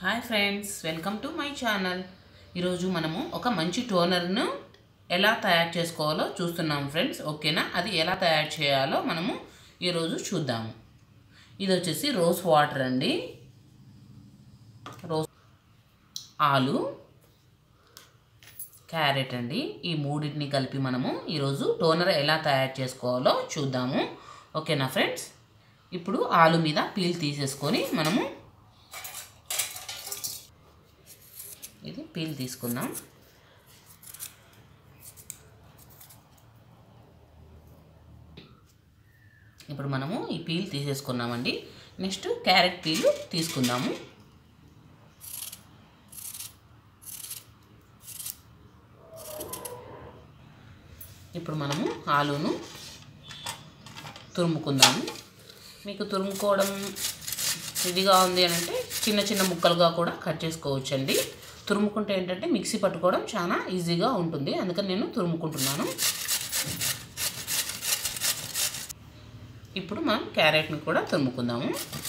hi friends welcome to my channel ఈరోజు మనము ఒక మంచి టోనర్ను ఎలా తయారు చేసుకోవాలో చూస్తున్నాం ఫ్రెండ్స్ ఓకేనా అది ఎలా తయారు చేయాలో మనము ఈరోజు చూద్దాము ఇది వచ్చేసి రోజ్ వాటర్ అండి రోజ్ ఆలు క్యారెట్ అండి ఈ మూడింటిని కలిపి మనము ఈరోజు టోనర్ ఎలా తయారు చేసుకోవాలో చూద్దాము ఓకేనా ఫ్రెండ్స్ ఇప్పుడు ఆలు మీద పీల్ తీసేసుకొని మనము ఇది పీల్ తీసుకుందాం ఇప్పుడు మనము ఈ పీల్ తీసేసుకున్నామండి నెక్స్ట్ క్యారెట్ పీల్ తీసుకుందాము ఇప్పుడు మనము ఆలును తురుముకుందాము మీకు తురుముకోవడం ఇదిగా ఉంది అని అంటే చిన్న చిన్న ముక్కలుగా కూడా కట్ చేసుకోవచ్చండి తురుముకుంటే ఏంటంటే మిక్సీ పట్టుకోవడం చాలా ఈజీగా ఉంటుంది అందుకని నేను తురుముకుంటున్నాను ఇప్పుడు మనం క్యారెట్ని కూడా తురుముకుందాము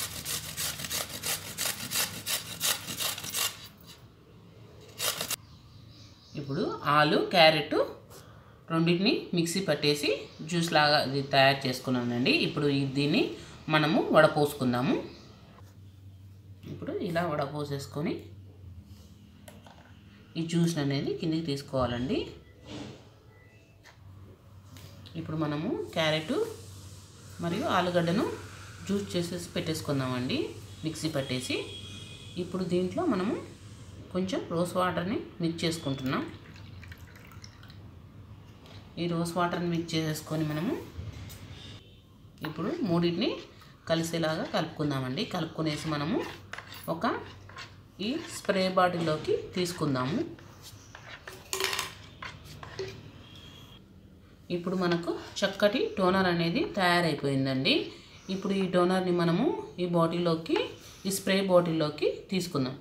ఇప్పుడు ఆలు క్యారెట్ రెండింటిని మిక్సీ పట్టేసి జ్యూస్ లాగా ఇది తయారు చేసుకున్నానండి ఇప్పుడు ఈ- దీన్ని మనము వడపోసుకుందాము ఇప్పుడు ఇలా వడపోసేసుకొని ఈ జ్యూస్ అనేది కిందికి తీసుకోవాలండి ఇప్పుడు మనము క్యారెట్ మరియు ఆలుగడ్డను జ్యూస్ చేసేసి పెట్టేసుకుందామండి మిక్సీ పట్టేసి ఇప్పుడు దీంట్లో మనము కొంచెం రోస్ వాటర్ని మిక్స్ చేసుకుంటున్నాం ఈ రోస్ వాటర్ని మిక్స్ చేసేసుకొని మనము ఇప్పుడు మూడింటిని కలిసేలాగా కలుపుకుందామండి కలుపుకునేసి మనము ఒక ఈ స్ప్రే బాటిల్లోకి తీసుకుందాము ఇప్పుడు మనకు చక్కటి టోనర్ అనేది తయారైపోయిందండి ఇప్పుడు ఈ టోనర్ని మనము ఈ బాటిల్లోకి ఈ స్ప్రే బాటిల్లోకి తీసుకుందాం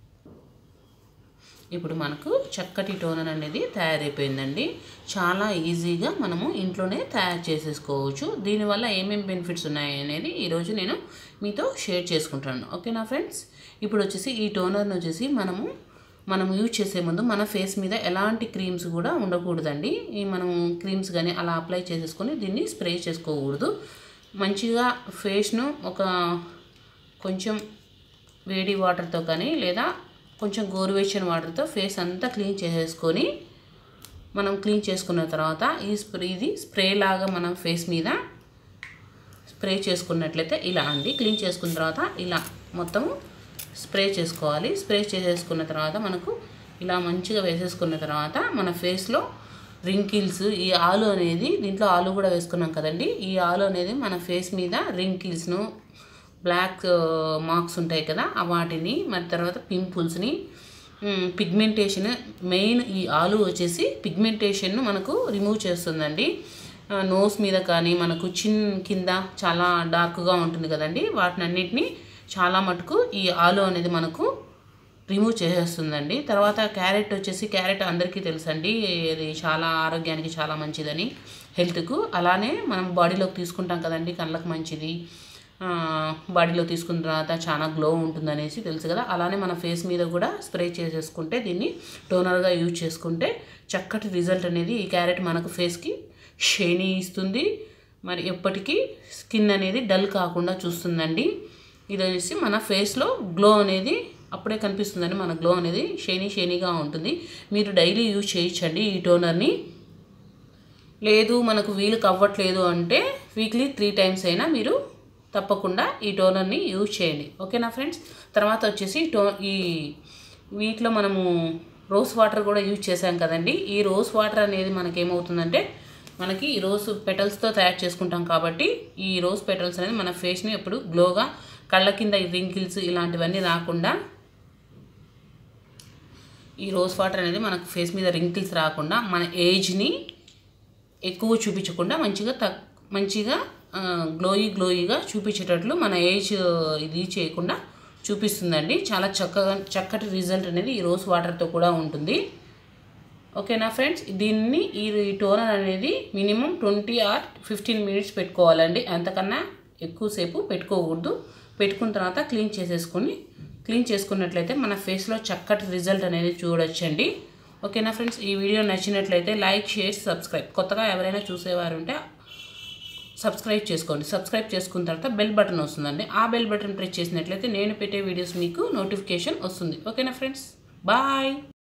ఇప్పుడు మనకు చక్కటి టోనర్ అనేది తయారైపోయిందండి చాలా ఈజీగా మనము ఇంట్లోనే తయారు చేసేసుకోవచ్చు దీనివల్ల ఏమేమి బెనిఫిట్స్ ఉన్నాయి అనేది ఈరోజు నేను మీతో షేర్ చేసుకుంటాను ఓకేనా ఫ్రెండ్స్ ఇప్పుడు వచ్చేసి ఈ టోనర్ని వచ్చేసి మనము మనం యూజ్ చేసే ముందు మన ఫేస్ మీద ఎలాంటి క్రీమ్స్ కూడా ఉండకూడదండి ఈ మనం క్రీమ్స్ కానీ అలా అప్లై చేసేసుకొని దీన్ని స్ప్రే చేసుకోకూడదు మంచిగా ఫేస్ను ఒక కొంచెం వేడి వాటర్తో కానీ లేదా కొంచెం గోరువెచ్చని వాటర్తో ఫేస్ అంతా క్లీన్ చేసేసుకొని మనం క్లీన్ చేసుకున్న తర్వాత ఈ స్ప్రే ఇది స్ప్రే లాగా మనం ఫేస్ మీద స్ప్రే చేసుకున్నట్లయితే ఇలా అండి క్లీన్ చేసుకున్న తర్వాత ఇలా మొత్తం స్ప్రే చేసుకోవాలి స్ప్రే చేసేసుకున్న తర్వాత మనకు ఇలా మంచిగా వేసేసుకున్న తర్వాత మన ఫేస్లో రింకిల్స్ ఈ ఆలు అనేది దీంట్లో ఆలు కూడా వేసుకున్నాం కదండి ఈ ఆలు అనేది మన ఫేస్ మీద రింకిల్స్ను బ్లాక్ మార్క్స్ ఉంటాయి కదా ఆ వాటిని మరి తర్వాత పింపుల్స్ని పిగ్మెంటేషన్ మెయిన్ ఈ ఆలు వచ్చేసి పిగ్మెంటేషన్ను మనకు రిమూవ్ చేస్తుందండి నోస్ మీద కానీ మనకు చిన్ కింద చాలా డార్క్గా ఉంటుంది కదండి వాటిని అన్నిటినీ చాలా మటుకు ఈ ఆలు అనేది మనకు రిమూవ్ చేసేస్తుందండి తర్వాత క్యారెట్ వచ్చేసి క్యారెట్ అందరికీ తెలుసండి ఇది చాలా ఆరోగ్యానికి చాలా మంచిదని హెల్త్కు అలానే మనం బాడీలోకి తీసుకుంటాం కదండి కళ్ళకు మంచిది ఆ, బాడీలో తీసుకున్న తర్వాత చాలా గ్లో ఉంటుందనేసి తెలుసు కదా అలానే మన ఫేస్ మీద కూడా స్ప్రే చేసేసుకుంటే దీన్ని టోనర్గా యూజ్ చేసుకుంటే చక్కటి రిజల్ట్ అనేది ఈ క్యారెట్ మనకు ఫేస్కి షైనీ ఇస్తుంది మరి ఎప్పటికీ స్కిన్ అనేది డల్ కాకుండా చూస్తుందండి ఇది వచ్చేసి మన ఫేస్లో గ్లో అనేది అప్పుడే కనిపిస్తుందండి మన గ్లో అనేది షైనీ షైనీగా ఉంటుంది మీరు డైలీ యూజ్ చేయొచ్చండి ఈ టోనర్ని లేదు మనకు వీలు కవ్వట్లేదు అంటే వీక్లీ త్రీ టైమ్స్ అయినా మీరు తప్పకుండా ఈ టోనర్ని యూజ్ చేయండి ఓకేనా ఫ్రెండ్స్ తర్వాత వచ్చేసి టో ఈ వీటిలో మనము రోస్ వాటర్ కూడా యూజ్ చేసాం కదండి ఈ రోస్ వాటర్ అనేది మనకి ఏమవుతుందంటే మనకి ఈ రోజ్ పెటల్స్తో తయారు చేసుకుంటాం కాబట్టి ఈ రోజ్ పెటల్స్ అనేది మన ఫేస్ని ఎప్పుడు గ్లోగా కళ్ళ కింద రింకిల్స్ ఇలాంటివన్నీ రాకుండా ఈ రోజ్ వాటర్ అనేది మనకు ఫేస్ మీద రింకిల్స్ రాకుండా మన ఏజ్ని ఎక్కువ చూపించకుండా మంచిగా తక్ మంచిగా గ్లోయి గ్లోయిగా చూపించేటట్లు మన ఏజ్ ఇది చేయకుండా చూపిస్తుందండి చాలా చక్కగా చక్కటి రిజల్ట్ అనేది ఈ రోజ్ వాటర్తో కూడా ఉంటుంది ఓకేనా ఫ్రెండ్స్ దీన్ని ఈ టోనర్ అనేది minimum twenty or fifteen minutes పెట్టుకోవాలండి అంతకన్నా ఎక్కువసేపు పెట్టుకోకూడదు పెట్టుకున్న తర్వాత క్లీన్ చేసేసుకొని క్లీన్ చేసుకున్నట్లయితే మన ఫేస్లో చక్కటి రిజల్ట్ అనేది చూడొచ్చండి ఓకేనా ఫ్రెండ్స్ ఈ వీడియో నచ్చినట్లయితే లైక్ షేర్ సబ్స్క్రైబ్ కొత్తగా ఎవరైనా చూసేవారు ఉంటే సబ్స్క్రైబ్ చేసుకోండి సబ్స్క్రైబ్ చేసుకున్న తర్వాత బెల్ బటన్ వస్తుందండి ఆ బెల్ బటన్ ప్రెస్ చేసినట్లయితే నేను పెట్టే వీడియోస్ మీకు నోటిఫికేషన్ వస్తుంది ఓకేనా ఫ్రెండ్స్ బాయ్